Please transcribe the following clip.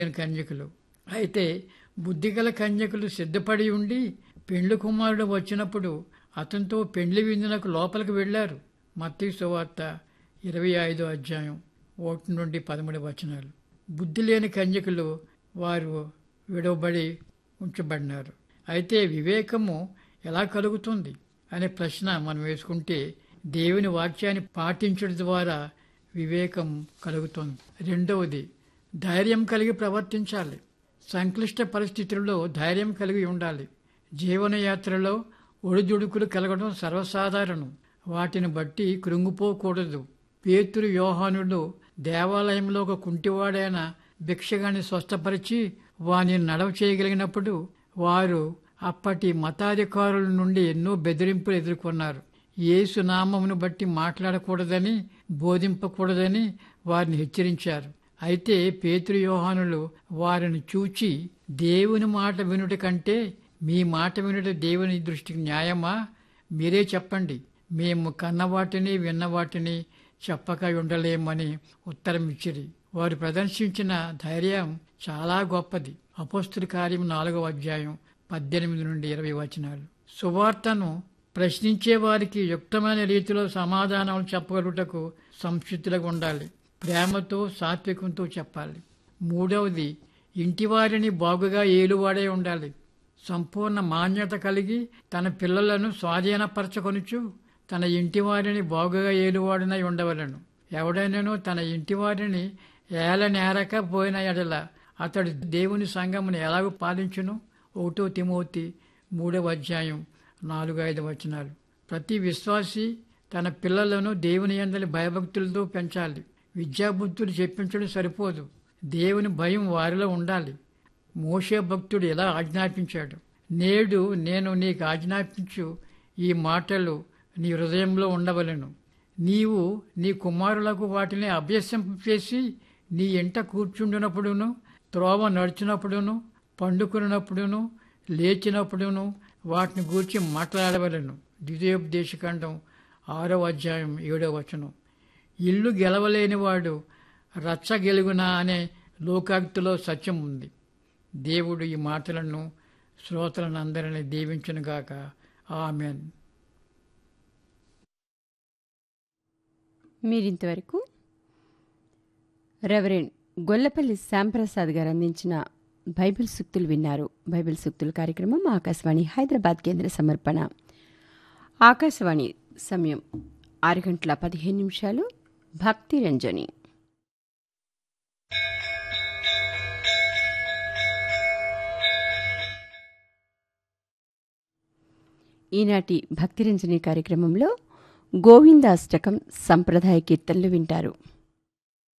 కన్యకులు అయితే బుద్ధిగల కన్యకులు సిద్ధపడి ఉండి పెండ్లి కుమారుడు వచ్చినప్పుడు అతనితో పెండ్లి విందునకు లోపలికి వెళ్లారు మత్తీ సువార్త ఇరవై ఐదో అధ్యాయం ఒకటి నుండి పదమూడు వచనాలు బుద్ధి లేని కన్యకులు వారు విడవబడి ఉంచబడినారు అయితే వివేకము ఎలా కలుగుతుంది అనే ప్రశ్న మనం వేసుకుంటే దేవుని వాక్యాన్ని పాటించడం ద్వారా వివేకం కలుగుతుంది రెండవది ధైర్యం కలిగి ప్రవర్తించాలి సంక్లిష్ట పరిస్థితుల్లో ధైర్యం కలిగి ఉండాలి జీవనయాత్రలో ఒడిదుడుకులు కలగడం సర్వసాధారణం వాటిని బట్టి కృంగిపోకూడదు పేతురు యోహానుడు దేవాలయంలో ఒక కుంటివాడైన భిక్షగాన్ని స్వస్థపరిచి వాని నడవ చేయగలిగినప్పుడు వారు అప్పటి మతాధికారుల నుండి ఎన్నో బెదిరింపులు ఎదుర్కొన్నారు యేసు నామమును బట్టి మాట్లాడకూడదని బోధింపకూడదని వారిని హెచ్చరించారు అయితే పేతురు యోహానులు వారిని చూచి దేవుని మాట వినుట కంటే మీ మాట వినుట దేవుని దృష్టికి న్యాయమా మీరే చెప్పండి మేము కన్నవాటిని విన్నవాటిని చెప్పక ఉండలేమని ఉత్తరం ఇచ్చిరి వారు ప్రదర్శించిన ధైర్యం చాలా గొప్పది అపోస్తుల కార్యం నాలుగవ అధ్యాయం పద్దెనిమిది నుండి ఇరవై వచనాలు సువార్తను ప్రశ్నించే వారికి యుక్తమైన రీతిలో సమాధానాలు చెప్పగలుగుటకు సంసిద్ధులుగా ఉండాలి ప్రేమతో సాత్వికంతో చెప్పాలి మూడవది ఇంటివారిని బాగుగా ఏలువాడే ఉండాలి సంపూర్ణ మాన్యత కలిగి తన పిల్లలను స్వాధీనపరచుకొనుచు తన ఇంటివారిని బాగుగా ఏలువాడినై ఉండవలను ఎవడైనాను తన ఇంటివారిని ఏలనేరక పోయిన ఎడల అతడు దేవుని సంఘమును ఎలాగూ పాలించును ఒకటో తిమోతి మూడవ అధ్యాయం నాలుగు ఐదు వచనాలు ప్రతి విశ్వాసి తన పిల్లలను దేవుని అందరి భయభక్తులతో పెంచాలి విద్యాబుద్ధులు చెప్పించడం సరిపోదు దేవుని భయం వారిలో ఉండాలి మోషే భక్తుడు ఎలా ఆజ్ఞాపించాడు నేడు నేను నీకు ఆజ్ఞాపించు ఈ మాటలు నీ హృదయంలో ఉండవలను నీవు నీ కుమారులకు వాటిని అభ్యసింపచేసి నీ ఇంట కూర్చుండినప్పుడును త్రోవ నడిచినప్పుడును పండుకున్నప్పుడును లేచినప్పుడును వాటిని గూర్చి మాట్లాడవలను ద్వితీయోపదేశకాండం ఆరో అధ్యాయం ఏడో వచనం ఇల్లు గెలవలేనివాడు రచ్చ గెలుగునా అనే లోకాక్తిలో సత్యం ఉంది దేవుడు ఈ మాటలను శ్రోతలను అందరినీ దీవించునుగాక ఆమెన్ మీరింతవరకు రెవరెండ్ గొల్లపల్లి శ్యాంప్రసాద్ గారు అందించిన బైబిల్ సూక్తులు విన్నారు బైబిల్ సూక్తుల కార్యక్రమం ఆకాశవాణి హైదరాబాద్ కేంద్ర సమర్పణ ఆకాశవాణి సమయం ఆరు గంటల పదిహేను నిమిషాలు భక్తి రంజని ఈనాటి భక్తిరంజని కార్యక్రమంలో గోవిందాష్టకం సంప్రదాయ కీర్తనలు వింటారు